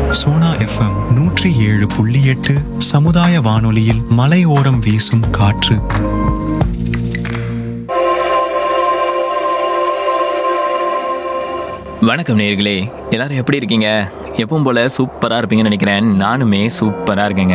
Sona FM நூற்றி ஏழு புள்ளி எட்டு சமுதாய வானொலியில் மலையோரம் வீசும் காற்று வணக்கம் நேர்களே எல்லாரும் எப்படி இருக்கீங்க எப்பவும் போல சூப்பராக இருப்பீங்கன்னு நினைக்கிறேன் நானுமே சூப்பராக இருக்கேங்க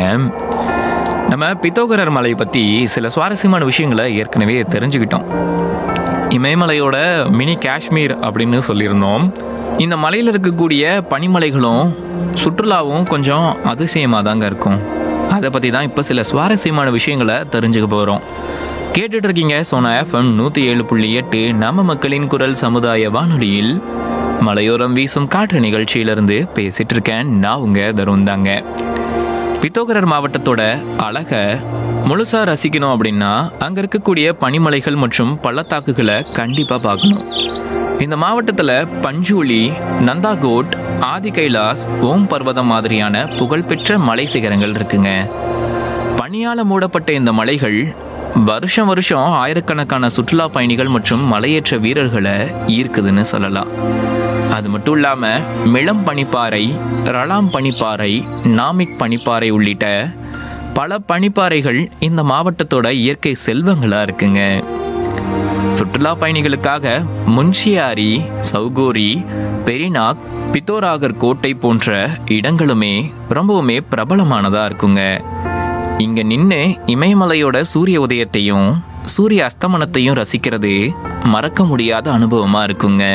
நம்ம பித்தோகரர் மலை பற்றி சில சுவாரஸ்யமான விஷயங்களை ஏற்கனவே தெரிஞ்சுக்கிட்டோம் இமயமலையோட மினி காஷ்மீர் அப்படின்னு சொல்லியிருந்தோம் இந்த மலையில் இருக்கக்கூடிய பனிமலைகளும் சுற்றுலாவும் கொஞ்சம் அதிசயமாக தாங்க இருக்கும் அதை பற்றி தான் இப்போ சில சுவாரஸ்யமான விஷயங்களை தெரிஞ்சுக்க போகிறோம் கேட்டுட்டு இருக்கீங்க சோனா எஃப்எம் நூற்றி ஏழு புள்ளி எட்டு நம்ம மக்களின் குரல் சமுதாய வானொலியில் மலையோரம் வீசும் காற்று நிகழ்ச்சியிலிருந்து பேசிட்டு இருக்கேன் நான் உங்க தருண் தாங்க பித்தோகரர் மாவட்டத்தோட அழக முழுசா ரசிக்கணும் அப்படின்னா அங்க இருக்கக்கூடிய பனிமலைகள் மற்றும் பள்ளத்தாக்குகளை கண்டிப்பா பார்க்கணும் இந்த மாவட்டத்துல பஞ்சூலி நந்தாகோட் ஆதி கைலாஸ் ஓம் பர்வதம் மாதிரியான புகழ்பெற்ற மலை சிகரங்கள் இருக்குங்க பனியால மூடப்பட்ட இந்த மலைகள் வருஷம் வருஷம் ஆயிரக்கணக்கான சுற்றுலா பயணிகள் மற்றும் மலையேற்ற வீரர்களை ஈர்க்குதுன்னு சொல்லலாம் அது மட்டும் இல்லாம மிளம் பனிப்பாறை ரலாம் பனிப்பாறை நாமிக் பனிப்பாறை உள்ளிட்ட பல பனிப்பாறைகள் இந்த மாவட்டத்தோட இயற்கை செல்வங்களா இருக்குங்க சுற்றுலா பயணிகளுக்காக முன்ஷியாரி சௌகோரி பெரினாக் பித்தோராகர் கோட்டை போன்ற இடங்களுமே ரொம்பவுமே பிரபலமானதா இருக்குங்க இங்க நின்று இமயமலையோட சூரிய உதயத்தையும் சூரிய அஸ்தமனத்தையும் ரசிக்கிறது மறக்க முடியாத அனுபவமா இருக்குங்க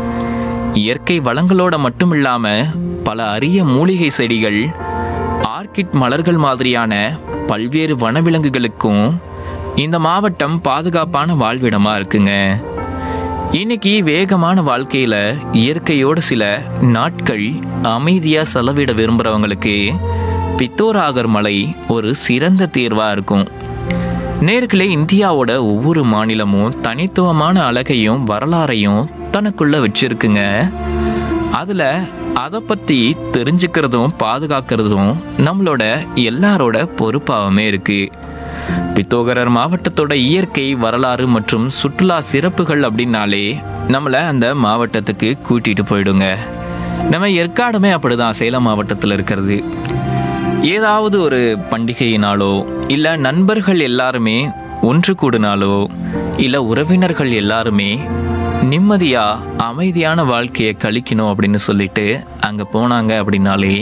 இயற்கை வளங்களோட மட்டும் இல்லாம பல அரிய மூலிகை செடிகள் ஆர்கிட் மலர்கள் மாதிரியான பல்வேறு வனவிலங்குகளுக்கும் இந்த மாவட்டம் பாதுகாப்பான வாழ்விடமா இருக்குங்க இன்னைக்கு வேகமான வாழ்க்கையில இயற்கையோட சில நாட்கள் அமைதியா செலவிட விரும்புறவங்களுக்கு பித்தோராகர் மலை ஒரு சிறந்த தேர்வா இருக்கும் நேர்களே இந்தியாவோட ஒவ்வொரு மாநிலமும் தனித்துவமான அழகையும் வரலாறையும் தனக்குள்ள வச்சிருக்குங்க அதுல அதை பத்தி தெரிஞ்சுக்கிறதும் பாதுகாக்கிறதும் நம்மளோட எல்லாரோட பொறுப்பாகவுமே இருக்கு பித்தோகரர் மாவட்டத்தோட இயற்கை வரலாறு மற்றும் சுற்றுலா சிறப்புகள் அப்படின்னாலே நம்மளை அந்த மாவட்டத்துக்கு கூட்டிட்டு போயிடுங்க நம்ம ஏற்காடுமே அப்படிதான் சேலம் மாவட்டத்தில் இருக்கிறது ஏதாவது ஒரு பண்டிகையினாலோ இல்லை நண்பர்கள் எல்லாருமே ஒன்று கூடினாலோ இல்லை உறவினர்கள் எல்லாருமே நிம்மதியா அமைதியான வாழ்க்கையை கழிக்கணும் அப்படின்னு சொல்லிட்டு அங்கே போனாங்க அப்படின்னாலே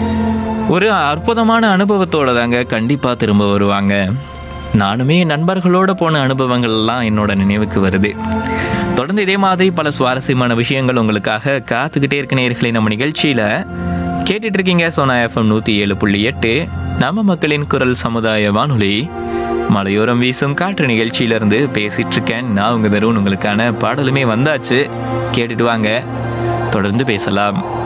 ஒரு அற்புதமான அனுபவத்தோட தாங்க கண்டிப்பாக திரும்ப வருவாங்க நானுமே என் நண்பர்களோட போன அனுபவங்கள்லாம் என்னோட நினைவுக்கு வருது தொடர்ந்து இதே மாதிரி பல சுவாரஸ்யமான விஷயங்கள் உங்களுக்காக காத்துக்கிட்டே இருக்க நேயர்களே நம்ம நிகழ்ச்சியில் கேட்டுட்டு இருக்கீங்க சோனா எஃப்எம் நூற்றி ஏழு புள்ளி எட்டு நம்ம மக்களின் குரல் சமுதாய வானொலி மலையோரம் வீசும் காற்று நிகழ்ச்சியிலிருந்து பேசிட்டு இருக்கேன் நான் உங்க தருண் உங்களுக்கான பாடலுமே வந்தாச்சு கேட்டுட்டு வாங்க தொடர்ந்து பேசலாம்